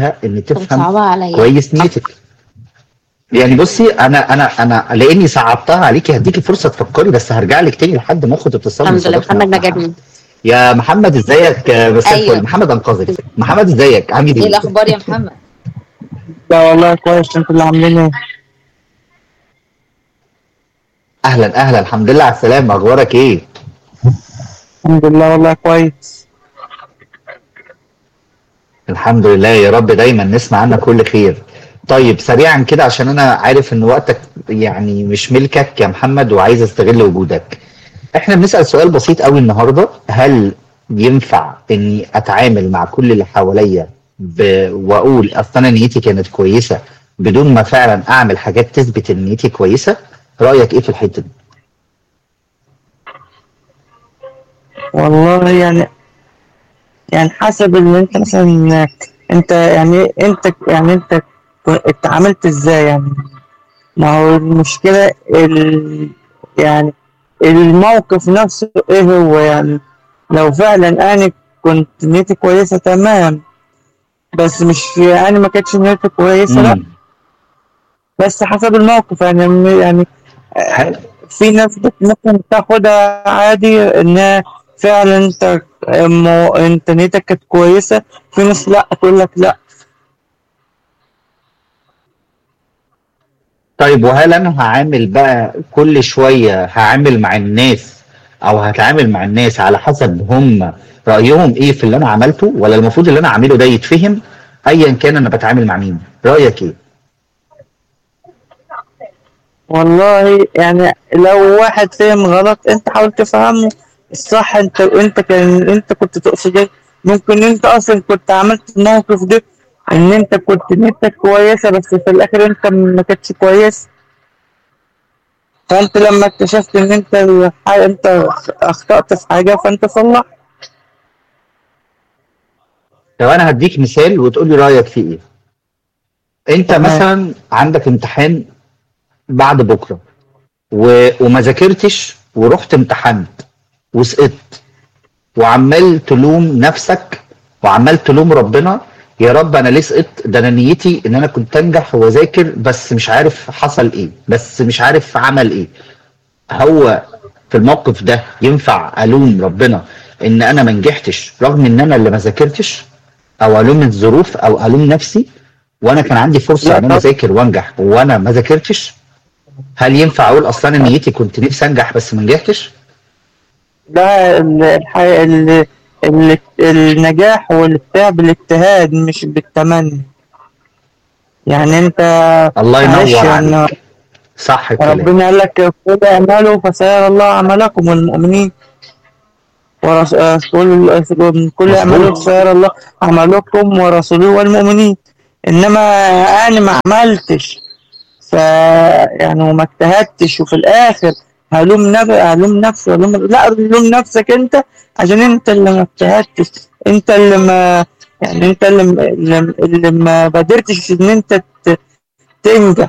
ايدها ان طب تفهم صعبة عليا كويس نيتك يعني بصي انا انا انا لاني صعبتها عليكي هديكي فرصه تفكري بس هرجع لك تاني لحد ما اخد اتصال من الحمد لله صديقنا محمد محمد نجدني يا محمد ازيك آه، مساء ايوه الفل محمد انقذك محمد ازيك عامل ايه ايه الاخبار يا محمد لا والله كويس انتوا اللي عاملين ايه اهلا اهلا الحمد لله على السلامه اخبارك ايه الحمد لله والله كويس الحمد لله يا رب دايما نسمع عنك كل خير طيب سريعا كده عشان انا عارف ان وقتك يعني مش ملكك يا محمد وعايز استغل وجودك احنا بنسأل سؤال بسيط قوي النهارده هل ينفع اني اتعامل مع كل اللي حواليا ب... واقول اصل انا نيتي كانت كويسه بدون ما فعلا اعمل حاجات تثبت ان نيتي كويسه رايك ايه في الحته دي والله يعني يعني حسب اللي انت مثلا انت يعني انت يعني انت اتعاملت ازاي يعني ما هو المشكلة ال يعني الموقف نفسه ايه هو يعني لو فعلا انا كنت نيتي كويسة تمام بس مش يعني ما كانتش نيتي كويسة لا امم بس حسب الموقف يعني يعني حلو في ناس بت- ممكن تاخدها عادي انها فعلا انت مو انت نيتك كانت كويسه في ناس لا تقول لك لا طيب وهل انا هعامل بقى كل شويه هعامل مع الناس او هتعامل مع الناس على حسب هم رايهم ايه في اللي انا عملته ولا المفروض اللي انا اعمله ده يتفهم ايا كان انا بتعامل مع مين رايك ايه والله يعني لو واحد فهم غلط انت حاول تفهمه الصح انت انت كان انت كنت تقصد ايه ممكن انت اصلا كنت عملت الموقف ده ان انت كنت نيتك كويسه بس في الاخر انت ما كانتش كويس فانت لما اكتشفت ان انت الح- انت اخطأت في حاجه فانت صلح طب انا هديك مثال وتقول لي رايك فيه ايه انت تمام. مثلا عندك امتحان بعد بكره و... وما ذاكرتش ورحت امتحنت وسقطت وعمال تلوم نفسك وعمال تلوم ربنا يا رب انا ليه سقطت ده انا نيتي ان انا كنت انجح واذاكر بس مش عارف حصل ايه بس مش عارف عمل ايه هو في الموقف ده ينفع الوم ربنا ان انا ما نجحتش رغم ان انا اللي ما ذاكرتش او الوم الظروف او الوم نفسي وانا كان عندي فرصه لا ان انا طبعا. اذاكر وانجح وانا ما ذاكرتش هل ينفع اقول اصلا انا نيتي كنت نفسي انجح بس ما نجحتش ده ال- الح... ال... ال... النجاح والبتاع بالاجتهاد مش بالتمني يعني انت الله معلش ينور يعني عليك صح الكلام ربنا قال لك قل اعملوا فسيرى الله عملكم والمؤمنين ورسول كل اعملوا مظبوط فسيرى الله عملكم ورسوله والمؤمنين انما انا ما عملتش ف يعني وما اجتهدتش وفي الاخر هلوم نفسي هلوم نفسي هلوم لا لوم نفسك انت عشان انت اللي ما اجتهدتش انت اللي ما يعني انت اللي, اللي, اللي ما بادرتش ان انت ت- تنجح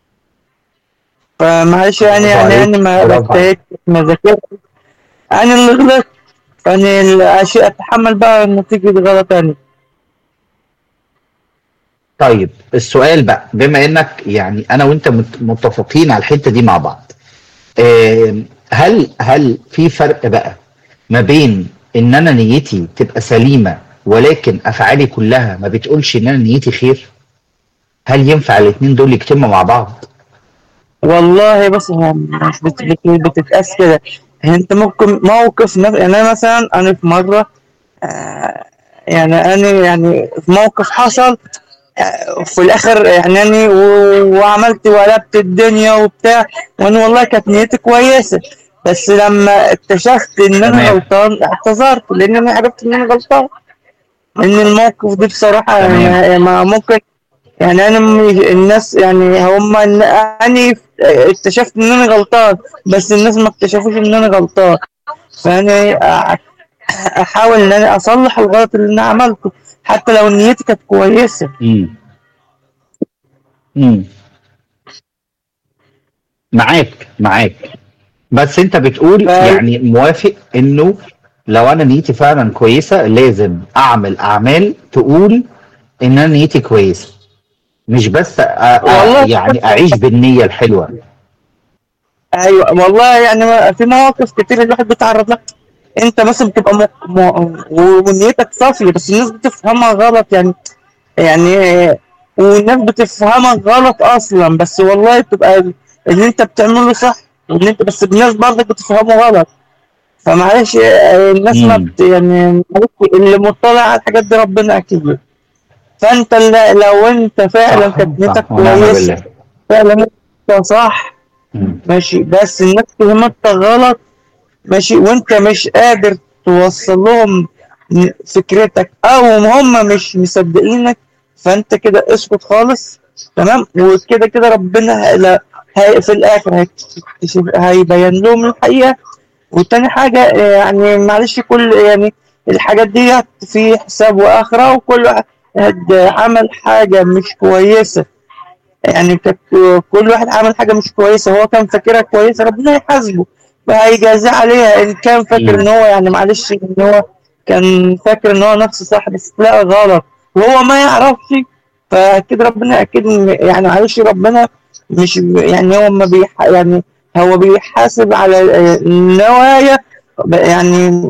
فمعلش يعني برافو يعني عليك انا ما برافو عليك اجتهدتش ما ذاكرتش انا اللي غلطت يعني الاشياء اتحمل بقى نتيجة غلط انا طيب السؤال بقى بما انك يعني انا وانت مت- متفقين على الحته دي مع بعض آم، هل هل في فرق بقى ما بين ان انا نيتي تبقى سليمه ولكن افعالي كلها ما بتقولش ان انا نيتي خير هل ينفع الاتنين دول يجتمعوا مع بعض والله بس هو مش بت- بت- بتتقاس كده انت ممكن موقف نف... يعني انا مثلا انا في مره آه، يعني انا يعني في موقف حصل آه، في الاخر يعني انا و- وعملت وقلبت الدنيا وبتاع وانا والله كانت نيتي كويسه بس لما اكتشفت ان انا تمام غلطان اعتذرت لان انا عرفت ان انا غلطان ان الموقف ده بصراحه تمام يعني ما ممكن يعني انا م- الناس يعني هم انا اكتشفت ان انا غلطان بس الناس ما اكتشفوش ان انا غلطان فانا أ- احاول ان انا اصلح الغلط اللي انا عملته حتى لو نيتي كانت كويسه امم امم معاك معاك بس انت بتقول ف... يعني موافق انه لو انا نيتي فعلا كويسه لازم اعمل اعمال تقول ان انا نيتي كويسه مش بس أ... أ... والله يعني اعيش بالنيه الحلوه ايوه والله يعني ما- في مواقف كتير الواحد بيتعرض لها انت مثلا بتبقى م... م... ونيتك صافيه بس الناس بتفهمها غلط يعني يعني والناس بتفهمها غلط اصلا بس والله بتبقى اللي انت بتعمله صح واللي انت بس الناس برضك بتفهمه غلط فمعلش آه، الناس ما مم. بت يعني معلش اللي مطلع على الحاجات دي ربنا اكيد فانت اللي لو انت فعلا صح كانت نيتك صح ونعم كويسه بالله فعلا انت صح مم. ماشي بس الناس فهمتك غلط ماشي وانت مش قادر توصل لهم م- فكرتك او هم مش مصدقينك فانت كده اسكت خالص تمام وكده كده ربنا ه- لا- هي في الاخر هيكتشف- هيبين لهم الحقيقه وتاني حاجه آه، يعني معلش كل يعني الحاجات دي في حساب واخره وكل واحد عمل حاجه مش كويسه يعني كانت كل واحد عمل حاجه مش كويسه هو كان فاكرها كويسه ربنا يحاسبه فهيجازيه عليها ان كان فاكر مم. ان هو يعني معلش ان هو كان فاكر ان هو نفسه صح بس لا غلط وهو ما يعرفش فكده ربنا اكيد إن- يعني معلش ربنا مش يعني هو ما بيح يعني هو بيحاسب على النوايا يعني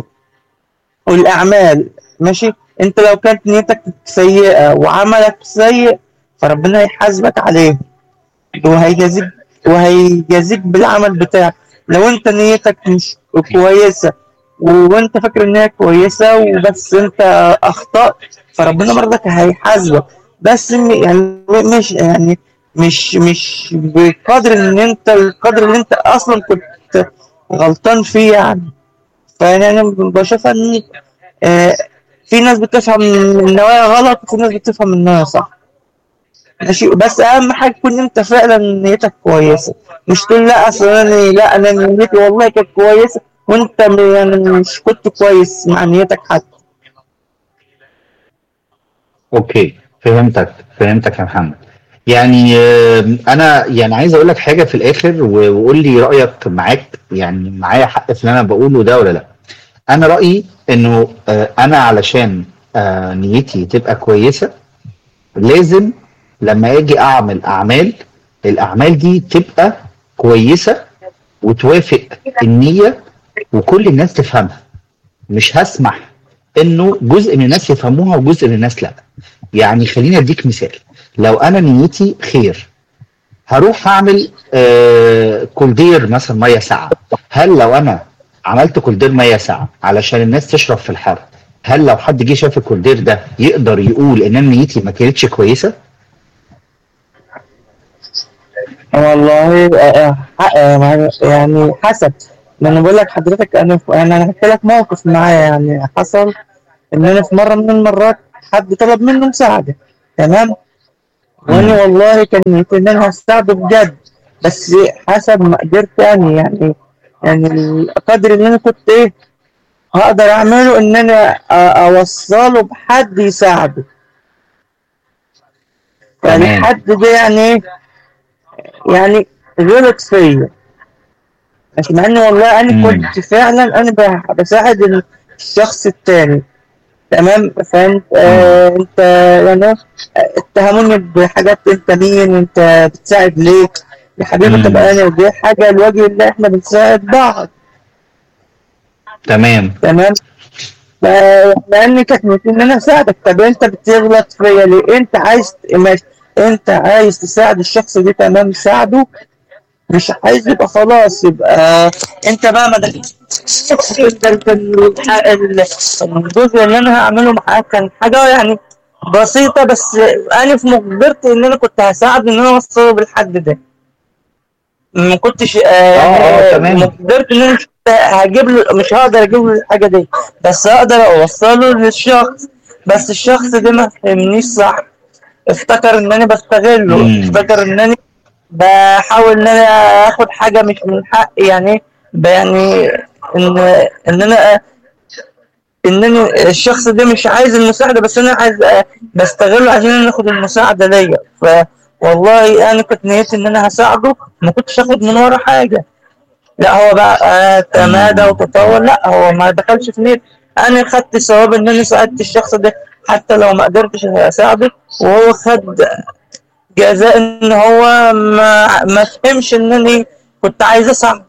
والاعمال ماشي انت لو كانت نيتك سيئه وعملك سيء فربنا هيحاسبك عليه وهيجازيك وهيجازيك بالعمل بتاعك لو انت نيتك مش كويسه وانت فاكر ان هي كويسه وبس انت اخطات فربنا برضك هيحاسبك بس م- يعني مش يعني مش مش بقدر ان انت القدر اللي انت اصلا كنت غلطان فيه يعني فيعني انا بشوفها ان آه، في ناس بتفهم النوايا غلط وفي ناس بتفهم النوايا صح ماشي بس اهم حاجه تكون انت فعلا نيتك كويسه مش تقول لا اصل انا لا انا نيتي والله كانت كويسه وانت م- يعني مش كنت كويس مع نيتك حتى اوكي فهمتك فهمتك يا محمد يعني آه، انا يعني عايز اقول لك حاجه في الاخر و- وقول لي رايك معاك يعني معايا حق في اللي انا بقوله ده ولا لا انا رايي انه آه، انا علشان آه، نيتي تبقى كويسه لازم لما اجي اعمل اعمال الاعمال دي تبقى كويسه وتوافق النيه وكل الناس تفهمها مش هسمح انه جزء من الناس يفهموها وجزء من الناس لا يعني خليني اديك مثال لو انا نيتي خير هروح اعمل آه كولدير مثلا ميه ساقعه هل لو انا عملت كولدير ميه ساقعه علشان الناس تشرب في الحر هل لو حد جه شاف الكولدير ده يقدر يقول ان انا نيتي ما كانتش كويسه والله آه، آه، آه، يعني حسب ما انا بقول لك حضرتك انا يعني انا هحكي لك موقف معايا يعني حصل ان انا في مره من المرات حد طلب منه مساعده تمام وانا مم. والله كان نيتي ان انا هساعده بجد بس حسب ما قدرت يعني يعني يعني القدر اللي انا كنت ايه هقدر اعمله ان انا أ- اوصله بحد يساعده يعني تمام الحد ده يعني ايه يعني غلط فيا بس مع ان والله انا مم. كنت فعلا انا بح- بساعد الشخص التاني تمام فانت آه انت يعني اتهموني بحاجات انت مين انت بتساعد ليه يا حبيبي طب مم. انا دي حاجه لوجه الله احنا بنساعد بعض تمام تمام ف- لان كانت نيتي ان انا اساعدك طب انت بتغلط فيا ليه انت عايز ماشي انت عايز تساعد الشخص ده تمام ساعده مش عايز يبقى خلاص يبقى انت بقى ما دخلتش في ال- الجزء اللي انا هعمله معاك كان حاجه يعني بسيطه بس انا في مقدرتي ان انا كنت هساعد ان انا اوصله بالحد ده ما كنتش آه، اه يعني اه آه، تمام مقدرتي ان انا مش هجيب له مش هقدر اجيب له الحاجه دي بس اقدر اوصله للشخص بس الشخص ده ما فهمنيش صح افتكر ان انا بستغله مم. افتكر ان انا بحاول ان انا اخد حاجه مش من حقي يعني ب- يعني ان ان انا ان انا الشخص ده مش عايز المساعده بس انا عايز أ- بستغله عشان انا اخد المساعده ليا ف والله انا كنت نيتي ان انا هساعده ما كنتش اخد من ورا حاجه لا هو بقى آه، تمادى مم. وتطور لا هو ما دخلش في نيت انا خدت ثواب ان انا ساعدت الشخص ده حتى لو ما قدرتش اساعده وهو خد جزاء ان هو ما ما فهمش انني كنت عايز اساعده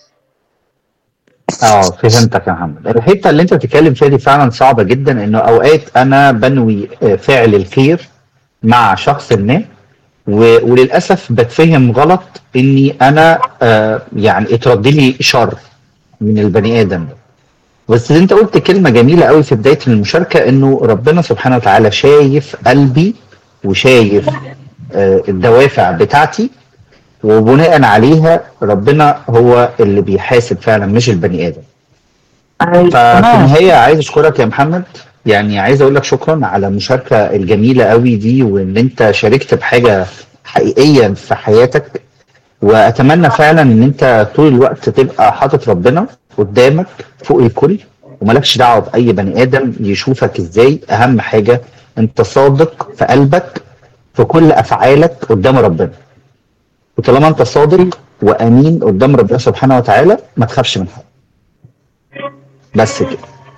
اه فهمتك يا محمد الحته اللي انت بتتكلم فيها دي فعلا صعبه جدا انه اوقات انا بنوي آه، فعل الخير مع شخص ما و- وللاسف بتفهم غلط اني انا آه، يعني اترد لي شر من البني ادم ده بس انت قلت كلمه جميله قوي في بدايه المشاركه انه ربنا سبحانه وتعالى شايف قلبي وشايف آه، الدوافع بتاعتي وبناء عليها ربنا هو اللي بيحاسب فعلا مش البني ادم ففي تمام النهايه عايز اشكرك يا محمد يعني عايز اقول لك شكرا على المشاركه الجميله قوي دي وان انت شاركت بحاجه حقيقيه في حياتك واتمنى فعلا ان انت طول الوقت تبقى حاطط ربنا قدامك فوق الكل وملكش دعوه باي بني ادم يشوفك ازاي اهم حاجه انت صادق في قلبك في كل افعالك قدام ربنا وطالما انت صادق وامين قدام ربنا سبحانه وتعالى ما تخافش من حاجه بس كده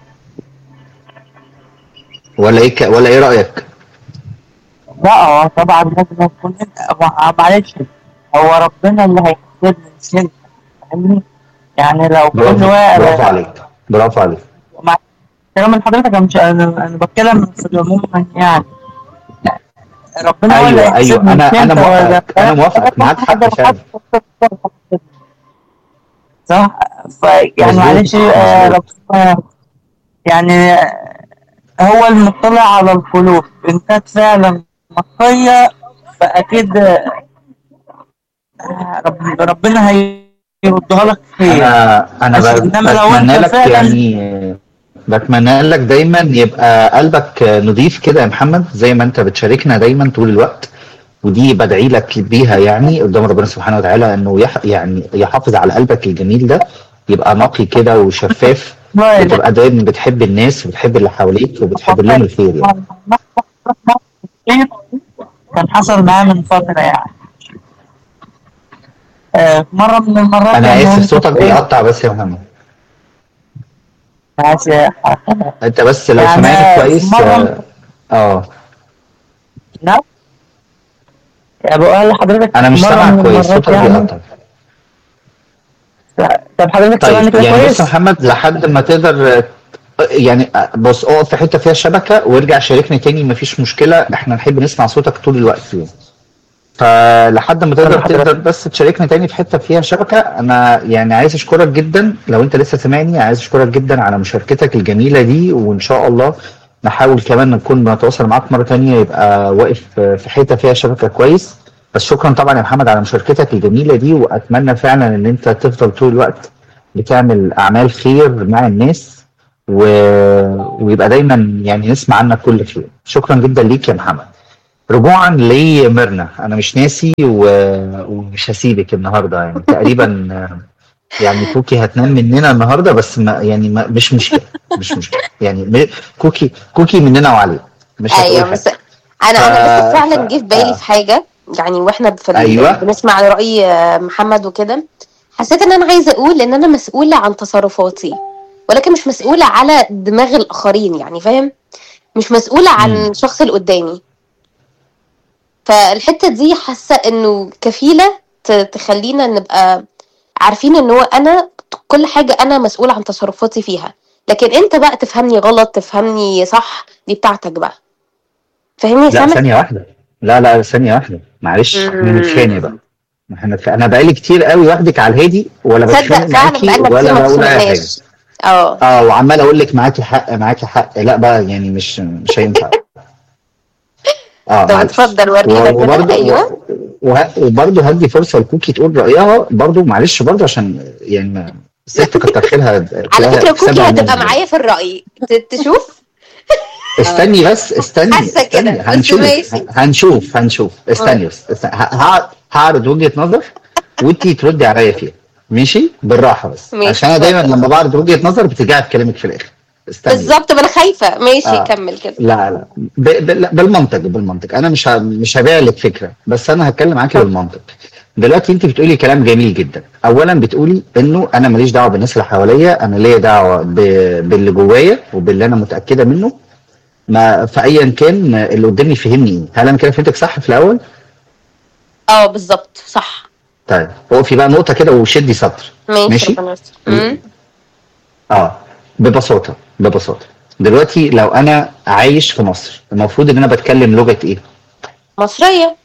ولا ايه ك- ولا ايه رايك لا هو طبعا لازم يكون انت هو معلش هو ربنا اللي هيحاسبني مش انت فاهمني؟ يعني لو كل برافو واحد برافو عليك برافو عليك مع كلام من حضرتك انا مش انا انا بتكلم في العموم يعني ربنا هو اللي ايوه ايوه هيحاسبني انا مش انا انت ولا موافقك انا موافقك معاك حق فعلا صح فيعني مظبوط معلش آه، مظبوط ربنا يعني آه، هو المطلع على القلوب ان كانت فعلا نقية فاكيد آه، رب- ربنا هيردها لك خير انا انا بس ب- انما لو بتمنى انت لك فعلا يعني بتمنى لك دايما يبقى قلبك نضيف كده يا محمد زي ما انت بتشاركنا دايما طول الوقت ودي بدعي لك بيها يعني قدام ربنا سبحانه وتعالى انه يح يعني يحافظ على قلبك الجميل ده يبقى نقي كده وشفاف والله وتبقى دايما بتحب الناس وبتحب اللي حواليك وبتحب لهم الخير يعني كان حصل معاه من فترة يعني آه، مرة من المرات انا يعني اسف هو صوتك كنت إيه بيقطع بس يا محمد ماشي انت بس لو يعني سمعت في كويس مرة اه آه. لا يعني بقول لحضرتك انا مش مرة سامعك من كويس المرات صوتك يعني بيقطع طب حضرتك سامعني طيب كده يعني بص يا كويس؟ محمد لحد ما تقدر يعني بص اقف في حته فيها شبكه وارجع شاركني تاني مفيش مشكله احنا نحب نسمع صوتك طول الوقت يعني فلحد ما تقدر تمام حضرتك تقدر بس تشاركني تاني في حته فيها شبكه انا يعني عايز اشكرك جدا لو انت لسه سامعني عايز اشكرك جدا على مشاركتك الجميله دي وان شاء الله نحاول كمان نكون بنتواصل معاك مره تانيه يبقى واقف في حته فيها شبكه كويس بس شكرا طبعا يا محمد على مشاركتك الجميله دي واتمنى فعلا ان انت تفضل طول الوقت بتعمل اعمال خير مع الناس و... ويبقى دايما يعني نسمع عنك كل خير شكرا جدا ليك يا محمد رجوعا لميرنا انا مش ناسي و... ومش هسيبك النهارده يعني تقريبا آه، يعني كوكي هتنام مننا النهارده بس ما يعني ما مش مشكله مش مشكله يعني م- كوكي كوكي مننا وعليه مش هتقول ايوه حاجه بس انا ف... انا بس ف... فعلا جه في بالي آه. في حاجه يعني واحنا في ال... ايوه بنسمع راي آه، محمد وكده حسيت ان انا عايزه اقول ان انا مسؤوله عن تصرفاتي ولكن مش مسؤوله على دماغ الاخرين يعني فاهم مش مسؤوله عن امم الشخص اللي قدامي فالحته دي حاسه انه كفيله ت- تخلينا نبقى عارفين ان هو انا كل حاجه انا مسؤوله عن تصرفاتي فيها لكن انت بقى تفهمني غلط تفهمني صح دي بتاعتك بقى فاهمني يا لا سامر ثانيه واحده لا لا ثانيه واحده معلش احنا نتخانق بقى مم. ما احنا نتخ- انا بقالي كتير قوي واخدك على الهادي ولا تصدق بتخانق فعلا معاكي بقالنا كتير ولا ما بقول اي حاجه اتخانقناش اه اه وعمال اقول لك معاكي حق معاكي حق لا بقى يعني مش مش هينفع اه طب معلش اتفضل ورينا و- كده وبرضه ايوه و- وه- وبرضه هدي فرصه لكوكي تقول رايها برضه معلش برضه عشان يعني ما الست كتر خيرها على تلاقيها فكره كوكي حسابها هتبقى نازل معايا في الرأي ت- تشوف استني بس استني حاسه كده استني بس هنشوف ماشي هنشوف هنشوف استني بس استني. ه- هع- هعرض وجهه نظر وانتي تردي عليا فيها ماشي بالراحه بس ماشي عشان انا دايما اتفضل لما بعرض وجهه نظر بترجعي في كلامك في الاخر استني بس بالظبط ما انا خايفه ماشي اه كمل كده لا لا ب... ب... لا، بالمنطق بالمنطق انا مش ه... مش هبيع لك فكره بس انا هتكلم معاكي بالمنطق دلوقتي انت بتقولي كلام جميل جدا اولا بتقولي انه انا ماليش دعوه بالناس اللي حواليا انا ليا دعوه ب... باللي جوايا وباللي انا متاكده منه ما فايا كان اللي قدامي فهمني ايه هل انا كده فهمتك صح في الاول اه بالظبط صح طيب اقفي بقى نقطه كده وشدي سطر ماشي, ماشي. ربنا يستر. مم. اه ببساطه ببساطه دلوقتي لو انا عايش في مصر المفروض ان انا بتكلم لغه ايه مصريه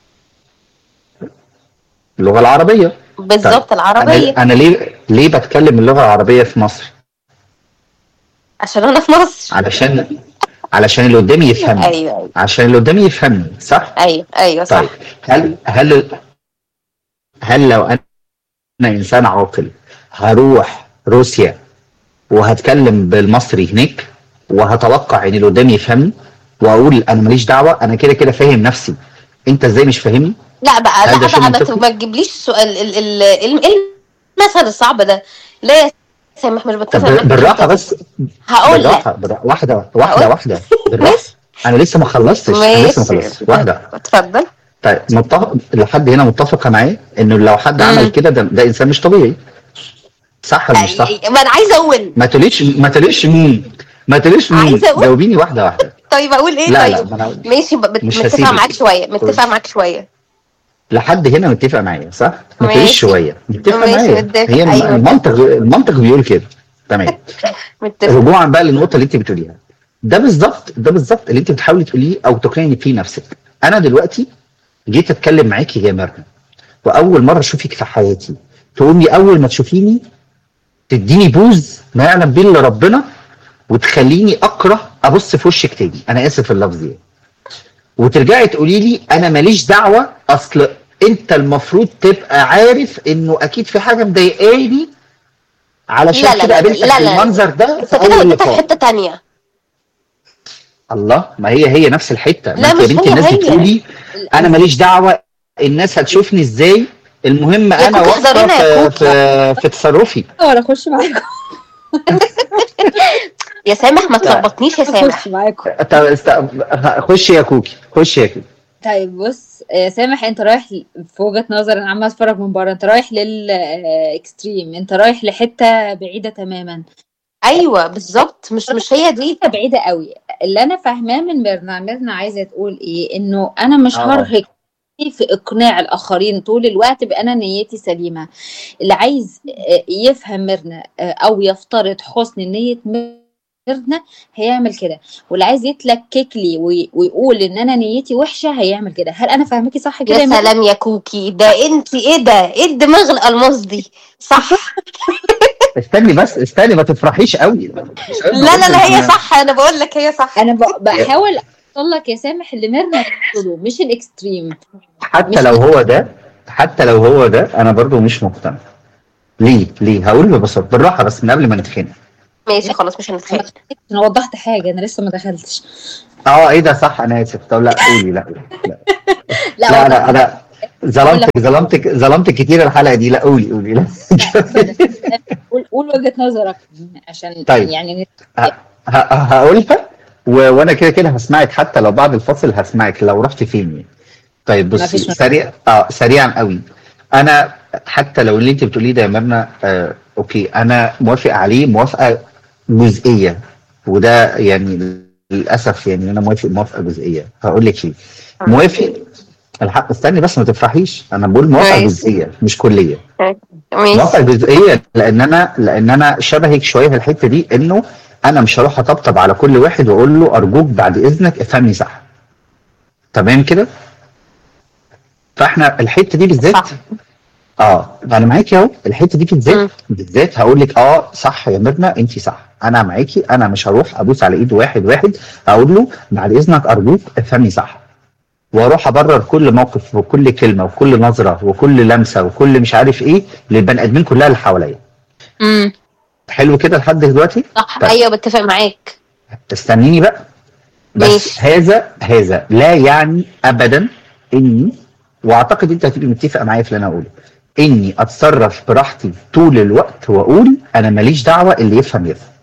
اللغه العربيه بالظبط انا العربيه انا ليه ليه بتكلم اللغه العربيه في مصر عشان انا في مصر علشان علشان اللي قدامي يفهمني ايوه ايوه عشان اللي قدامي يفهمني صح ايوه ايوه صح طيب هل هل هل لو انا انسان عاقل هروح روسيا وهتكلم بالمصري هناك وهتوقع ان اللي قدامي يفهمني واقول انا ماليش دعوه انا كده كده فاهم نفسي انت ازاي مش فاهمني لا بقى هل ده لا شيء بقى ما منطقي؟ ت- ما تجيبليش السؤال ال ال ال ال المثل الصعب ده لا يا سامح مش طب بتفق معاك بالراحه جداً. بس هقول لك بالراحه بالراحه واحده واحده هقول- واحده بالراحه انا لسه ما خلصتش انا لسه ما ماشي خلصتش واحده اتفضل طيب متفق لحد هنا متفقه معايا انه لو حد مم. عمل كده ده, ده انسان مش طبيعي صح ولا مش صح؟ أي- ما انا عايزه اقول ما تقوليش ما تقوليش مين ما تقوليش مين عايزة أقول. جاوبيني واحده واحده طيب اقول ايه لا طيب لا ما انا ماشي ب- بت- مش متفقه هسيبك. معاك شويه متفقه معاك شويه لحد هنا متفق معايا صح؟ ما تقوليش ماشي. شويه متفق ماشي، معايا متفق. هي الم- أيوة. المنطق المنطق بيقول كده تمام متفق رجوعا بقى للنقطه اللي انت بتقوليها ده بالظبط ده بالظبط اللي انت بتحاولي تقوليه او تقنعني فيه نفسك انا دلوقتي جيت اتكلم معاكي يا مرنا واول مره اشوفك في حياتي تقومي اول ما تشوفيني تديني بوز ما يعلم به الا ربنا وتخليني اكره ابص في وشك تاني انا اسف في اللفظ يعني وترجعي تقولي لي انا ماليش دعوه اصل انت المفروض تبقى عارف انه اكيد في حاجه مضايقاني علشان لا لا كده لا قابلتك لا لا. بالمنظر ده انت في كده اول وديتها في لقاء حته تانية الله ما هي هي نفس الحته لا، ما انت يا مش بنتي هي الناس هي. بتقولي انا ماليش دعوه الناس هتشوفني ازاي المهم يا انا كوكي واثقه احضرينا يا في, في, في تصرفي ولا اخش معاكم يا سامح ما تلخبطنيش يا سامح اخش معاكم طب است- خش يا كوكي خش يا كوكي طيب بص يا سامح انت رايح ل- في وجهة نظر انا عمال اتفرج من بره انت رايح للاكستريم انت رايح لحته بعيده تماما ايوه بالظبط مش مش هي دي حته بعيده قوي اللي انا فاهماه من ميرنا ميرنا عايزه تقول ايه انه انا مش آه. هرهق في اقناع الاخرين طول الوقت بانا نيتي سليمه اللي عايز آه، يفهم ميرنا آه، او يفترض حسن نيه ميرنا هيعمل كده واللي عايز يتلكك لي وي- ويقول ان انا نيتي وحشه هيعمل كده هل انا فاهمكي صح كده يا يا ميرنا؟ سلام يا كوكي ده انت ايه ده ايه الدماغ الالماس دي صح استني بس استني ما تفرحيش قوي لا لا لا هي صح انا بقول لك هي صح انا ب- بحاول اوصل لك يا سامح اللي ميرنا بتقوله مش الاكستريم حتى لو هو ده حتى لو هو ده انا برضو مش مقتنع ليه ليه هقول ببساطه بالراحه بس من قبل ما نتخانق ماشي خلاص مش هنتخانق انا وضحت حاجه انا لسه ما دخلتش اه ايه ده صح انا اسف طب لا قولي لا لا لا, لا وضحت. لا انا ظلمتك ظلمتك ظلمتك كتير الحلقه دي لا قولي قولي لا قول قول وجهه نظرك عشان طيب. يعني ه- ه- هقولها و- وانا كده كده هسمعك حتى لو بعد الفصل هسمعك لو رحت فين يعني. طيب بصي مفيش مشكلة. سريع اه سريعا قوي انا حتى لو اللي انت بتقوليه ده يا مرنا آه اوكي انا موافق عليه موافقه جزئيه وده يعني للاسف يعني انا موافق موافقه جزئيه هقول لك ليه موافق الحق استني بس ما تفرحيش انا بقول موافقه ماشي. جزئيه مش كليه ماشي موافقه جزئيه لان انا لان انا شبهك شويه في الحته دي انه انا مش هروح اطبطب على كل واحد واقول له ارجوك بعد اذنك افهمني صح تمام كده فاحنا الحته دي بالذات صح. اه انا معاكي اهو الحته دي مم. بالذات بالذات هقول لك اه صح يا ميرنا انت صح انا معاكي انا مش هروح ابوس على ايد واحد واحد اقول له بعد اذنك ارجوك افهمني صح واروح ابرر كل موقف وكل كلمه وكل نظره وكل لمسه وكل مش عارف ايه للبني ادمين كلها اللي حواليا امم حلو كده لحد دلوقتي صح طيب. ايوه بتفق معاك استنيني بقى بس ماشي. هذا هذا لا يعني ابدا اني واعتقد انت هتبقي متفق معايا في اللي انا اقوله اني اتصرف براحتي طول الوقت واقول انا ماليش دعوه اللي يفهم يفهم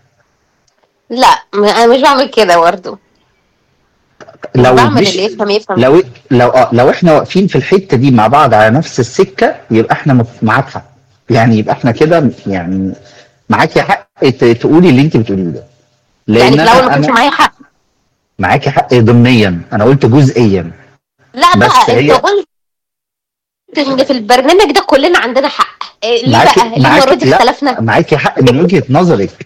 لا م- انا مش بعمل كده برضه مش لو بعمل مش اللي يفهم يفهم لو لو آه لو احنا واقفين في الحته دي مع بعض على نفس السكه يبقى احنا مف- معاك حق يعني يبقى احنا كده يعني معاكي حق ت- تقولي اللي انت بتقوليه ده يعني لان في الاول انا ما كانش أنا- معايا حق معاكي حق ضمنيا انا قلت جزئيا لا بس بقى هي- انت قلت ان في البرنامج ده كلنا عندنا حق إيه ليه معاكي- بقى ليه معاكي- المره دي لا. اختلفنا معاكي حق من وجهة نظرك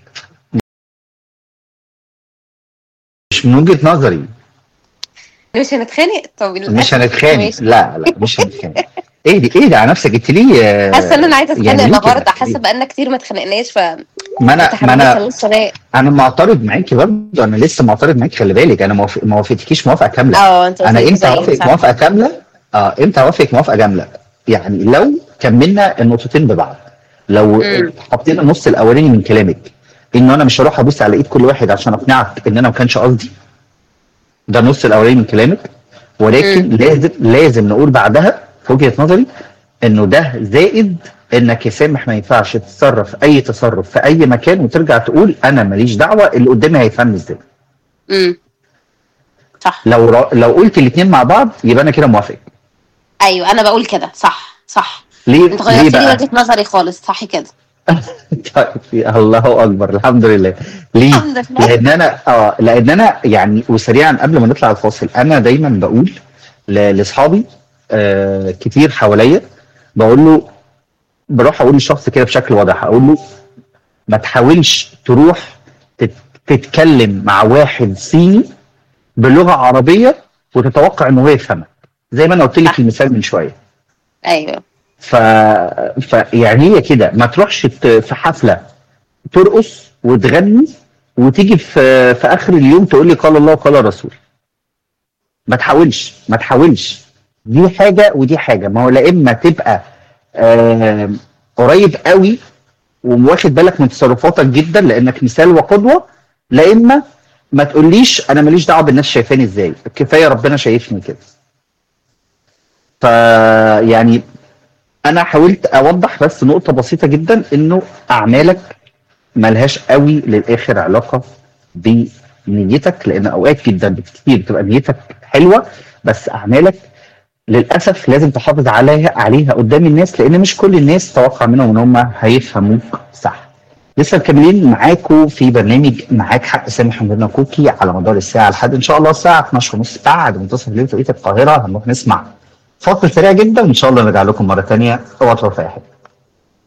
مش من وجهة نظري مش هنتخانق طب مش هنتخانق ماشي. لا لا مش هنتخانق ايه دي ايه ده على نفسك انت ليه آه، حاسه ان انا عايزه اتخانق يعني ليه كده؟ النهارده حاسه بقالنا كتير ما اتخانقناش ف ما انا ما انا لسه رايق انا معترض معاكي برضه انا لسه معترض معاكي خلي بالك انا ما وافق- ما وافقتكيش موافقه كامله اه انت انا قلت امتى زيي، اوافق صح. موافقه كامله اه امتى اوافق موافقه كامله يعني لو كملنا النقطتين ببعض لو مم. حطينا النص الاولاني من كلامك ان انا مش هروح ابص على ايد كل واحد عشان اقنعك ان انا ما كانش قصدي ده النص الاولاني من كلامك ولكن مم. لازم لازم نقول بعدها في وجهه نظري انه ده زائد انك يا سامح ما ينفعش تتصرف اي تصرف في اي مكان وترجع تقول انا ماليش دعوه اللي قدامي هيفهمني ازاي امم صح لو را... لو قلت الاثنين مع بعض يبقى انا كده موافق ايوه انا بقول كده صح صح ليه انت ليه غيرت لي بقى وجهه نظري خالص صح كده طيب الله اكبر الحمد لله ليه الحمد لله لان انا اه لان انا يعني وسريعا قبل ما نطلع الفاصل انا دايما بقول ل- لاصحابي آه كتير حواليا بقول له بروح اقول للشخص كده بشكل واضح اقول له ما تحاولش تروح تت- تتكلم مع واحد صيني بلغه عربيه وتتوقع انه هو يفهمك زي ما انا قلت لك المثال من شويه ايوه ف... ف يعني هي كده ما تروحش ت... في حفله ترقص وتغني وتيجي في في اخر اليوم تقول لي قال الله وقال الرسول ما تحاولش ما تحاولش دي حاجه ودي حاجه ما هو لا اما تبقى آه قريب قوي وواخد بالك من تصرفاتك جدا لانك مثال وقدوه لا اما ما تقوليش انا ماليش دعوه بالناس شايفاني ازاي كفايه ربنا شايفني كده فيعني انا حاولت اوضح بس نقطه بسيطه جدا انه اعمالك ملهاش قوي للاخر علاقه بنيتك لان اوقات جدا كتير بتبقى نيتك حلوه بس اعمالك للاسف لازم تحافظ عليها عليها قدام الناس لان مش كل الناس توقع منهم ان هم هيفهموك صح لسه مكملين معاكم في برنامج معاك حق سامح من كوكي على مدار الساعه لحد ان شاء الله الساعه 12 ونص بعد منتصف الليل توقيت القاهره هنروح نسمع فاصل سريع جدا وان شاء الله نرجع لكم مره ثانيه اوعى تروحوا في اي حته